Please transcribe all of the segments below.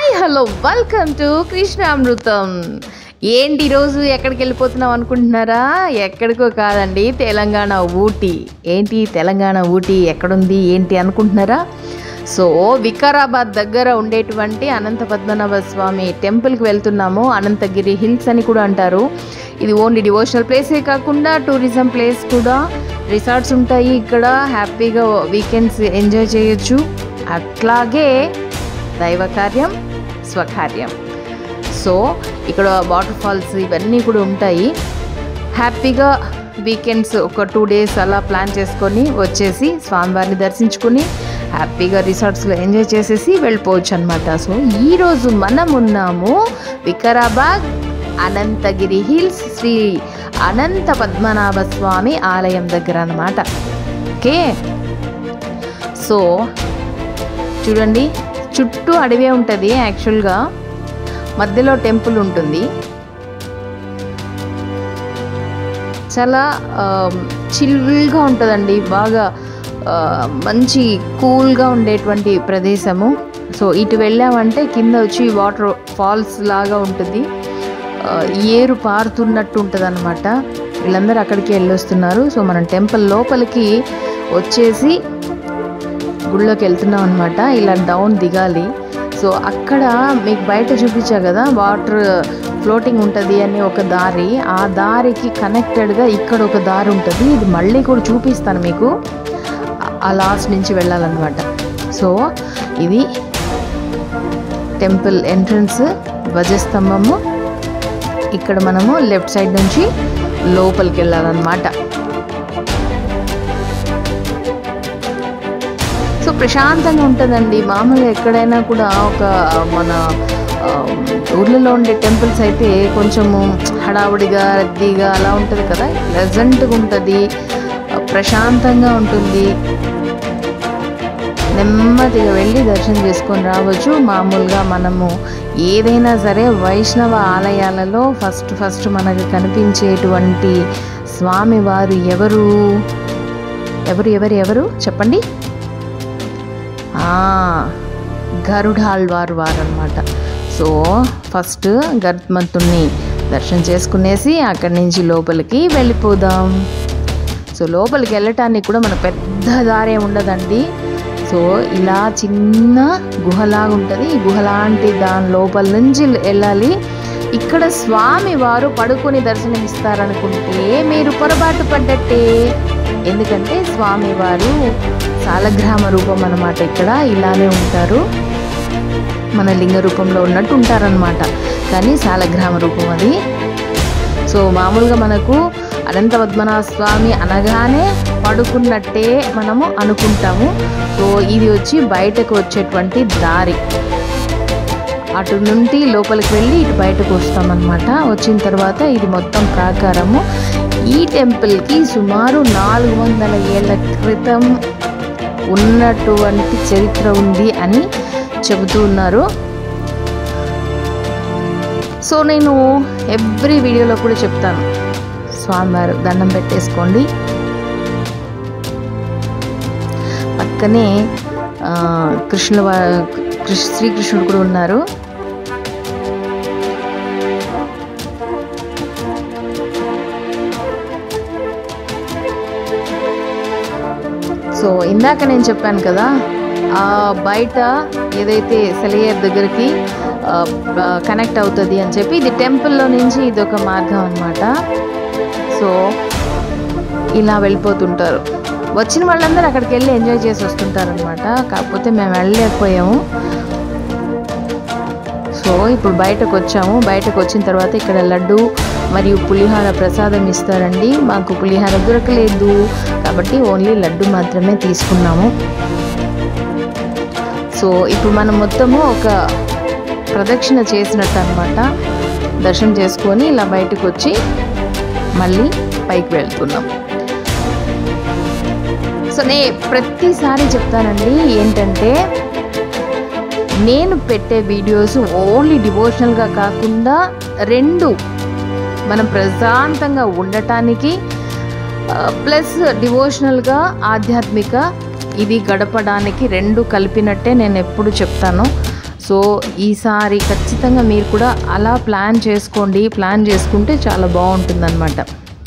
hi hello welcome to Krishnamrutham ఏంటి ఈరోజు ఎక్కడికి వెళ్ళిపోతున్నాం అనుకుంటున్నారా ఎక్కడికో కాదండి తెలంగాణ ఊటీ ఏంటి తెలంగాణ ఊటీ ఎక్కడుంది ఏంటి అనుకుంటున్నారా సో వికారాబాద్ దగ్గర ఉండేటువంటి అనంత పద్మనాభ స్వామి టెంపుల్కి వెళ్తున్నాము అనంతగిరి హిల్స్ అని కూడా అంటారు ఇది ఓన్లీ డివోషనల్ ప్లేసే కాకుండా టూరిజం ప్లేస్ కూడా రిసార్ట్స్ ఉంటాయి ఇక్కడ హ్యాపీగా వీకెండ్స్ ఎంజాయ్ చేయొచ్చు అట్లాగే దైవ కార్యం స్వకార్యం సో ఇక్కడ వాటర్ ఫాల్స్ ఇవన్నీ కూడా ఉంటాయి హ్యాపీగా వీకెండ్స్ ఒక టూ డేస్ అలా ప్లాన్ చేసుకొని వచ్చేసి స్వామివారిని దర్శించుకొని హ్యాపీగా రిసార్ట్స్లో ఎంజాయ్ చేసేసి వెళ్ళిపోవచ్చు అనమాట సో ఈరోజు మనం ఉన్నాము వికారాబాద్ అనంతగిరి హిల్స్ శ్రీ అనంత పద్మనాభ స్వామి ఆలయం దగ్గర అనమాట ఓకే సో చూడండి చుట్టూ అడవే ఉంటుంది యాక్చువల్గా మధ్యలో టెంపుల్ ఉంటుంది చాలా చిల్గా ఉంటుందండి బాగా ఆ, మంచి కూల్గా ఉండేటువంటి ప్రదేశము సో ఇటు వెళ్ళామంటే కింద వచ్చి వాటర్ ఫాల్స్ లాగా ఉంటుంది ఆ, ఏరు పారుతున్నట్టు ఉంటుంది అనమాట వీళ్ళందరూ అక్కడికి వెళ్ళొస్తున్నారు సో మనం టెంపుల్ లోపలికి వచ్చేసి గుళ్ళోకి వెళ్తున్నాం అనమాట ఇలా డౌన్ దిగాలి సో అక్కడ మీకు బయట చూపించా కదా వాటర్ ఫ్లోటింగ్ ఉంటుంది అని ఒక దారి ఆ దారికి కనెక్టెడ్గా ఇక్కడ ఒక దారి ఉంటుంది ఇది మళ్ళీ కూడా చూపిస్తాను మీకు ఆ- ఆ లాస్ట్ నుంచి వెళ్ళాలన్నమాట సో ఇది టెంపుల్ ఎంట్రన్స్ ధ్వజస్తంభము ఇక్కడ మనము లెఫ్ట్ సైడ్ నుంచి లోపలికి వెళ్ళాలన్నమాట సో ప్రశాంతంగా ఉంటుందండి మామూలుగా ఎక్కడైనా కూడా ఒక మన ఆ, ఊర్లలో ఉండే టెంపుల్స్ అయితే కొంచెము హడావుడిగా రద్దీగా అలా ఉంటుంది కదా ప్లెజెంట్గా ఉంటుంది ఆ, ప్రశాంతంగా ఉంటుంది నెమ్మదిగా వెళ్ళి దర్శనం చేసుకొని రావచ్చు మామూలుగా మనము ఏదైనా సరే వైష్ణవ ఆలయాలలో ఫస్ట్ ఫస్ట్ మనకు కనిపించేటువంటి స్వామివారు ఎవరు ఎవరు ఎవరు ఎవరు చెప్పండి ఆ, గరుడాళ్వారు వారు అనమాట సో ఫస్ట్ గర్భమంతుణ్ణి దర్శనం చేసుకునేసి అక్కడి నుంచి లోపలికి వెళ్ళిపోదాం సో లోపలికి వెళ్ళటానికి కూడా మనకు పెద్ద దారే ఉండదండి సో ఇలా చిన్న గుహలాగా ఉంటుంది ఈ గుహలాంటి దాని లోపల నుంచి వెళ్ళాలి ఇక్కడ స్వామి వారు పడుకొని దర్శనం ఇస్తారనుకుంటే మీరు పొరపాటు పడ్డట్టే ఎందుకంటే స్వామి వారు సాలగ్రామ రూపం అన్నమాట ఇక్కడ ఇలానే ఉంటారు మన లింగ రూపంలో ఉన్నట్టు ఉంటారనమాట కానీ సాలగ్రామ రూపం అది సో మామూలుగా మనకు అనంత పద్మనాభ స్వామి అనగానే పడుకున్నట్టే మనము అనుకుంటాము సో ఇది వచ్చి బయటకు వచ్చేటువంటి దారి అటు నుండి లోపలికి వెళ్ళి ఇటు బయటకు వస్తామన్నమాట వచ్చిన తర్వాత ఇది మొత్తం ప్రాకారము ఈ టెంపుల్కి సుమారు నాలుగు వందల ఏళ్ళ క్రితం ఉన్నటువంటి చరిత్ర ఉంది అని చెబుతూ ఉన్నారు సో నేను ఎవ్రీ వీడియోలో కూడా చెప్తాను స్వామివారు దండం పెట్టేసుకోండి పక్కనే ఆ, కృష్ణుల వా- కృష్ణ శ్రీకృష్ణుడు కూడా ఉన్నారు సో ఇందాక నేను చెప్పాను కదా ఆ బయట ఏదైతే సెలయేర్ దగ్గరికి కనెక్ట్ అవుతుంది అని చెప్పి ఇది టెంపుల్లో నుంచి ఇది ఒక మార్గం అనమాట సో ఇలా వెళ్ళిపోతుంటారు వచ్చిన వాళ్ళందరూ అక్కడికి వెళ్ళి ఎంజాయ్ చేసి వస్తుంటారు అనమాట కాకపోతే మేము వెళ్ళలేకపోయాము సో ఇప్పుడు బయటకు వచ్చాము బయటకు వచ్చిన తర్వాత ఇక్కడ లడ్డు మరియు పులిహార ప్రసాదం ఇస్తారండి మాకు పులిహార దొరకలేదు కాబట్టి ఓన్లీ లడ్డు మాత్రమే తీసుకున్నాము సో ఇప్పుడు మనం మొత్తము ఒక ప్రదక్షిణ చేసినట్టు అనమాట దర్శనం చేసుకొని ఇలా బయటకు వచ్చి మళ్ళీ పైకి వెళ్తున్నాం సో నే ప్రతిసారి చెప్తానండి ఏంటంటే నేను పెట్టే వీడియోస్ ఓన్లీ డివోషనల్గా కాకుండా రెండు మనం ప్రశాంతంగా ఉండటానికి ప్లస్ డివోషనల్గా ఆధ్యాత్మిక ఇది గడపడానికి రెండు కలిపినట్టే నేను ఎప్పుడు చెప్తాను సో ఈసారి ఖచ్చితంగా మీరు కూడా అలా ప్లాన్ చేసుకోండి ప్లాన్ చేసుకుంటే చాలా బాగుంటుందన్నమాట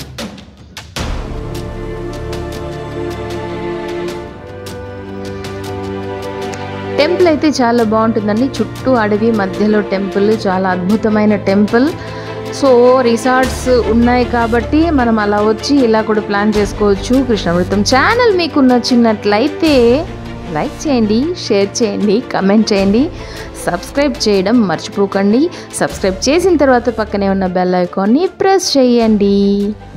టెంపుల్ అయితే చాలా బాగుంటుందండి చుట్టూ అడవి మధ్యలో టెంపుల్ చాలా అద్భుతమైన టెంపుల్ సో రిసార్ట్స్ ఉన్నాయి కాబట్టి మనం అలా వచ్చి ఇలా కూడా ప్లాన్ చేసుకోవచ్చు కృష్ణామృతం ఛానల్ మీకు నచ్చినట్లయితే లైక్ చేయండి షేర్ చేయండి కమెంట్ చేయండి సబ్స్క్రైబ్ చేయడం మర్చిపోకండి సబ్స్క్రైబ్ చేసిన తర్వాత పక్కనే ఉన్న బెల్ ఐకాన్ని ప్రెస్ చేయండి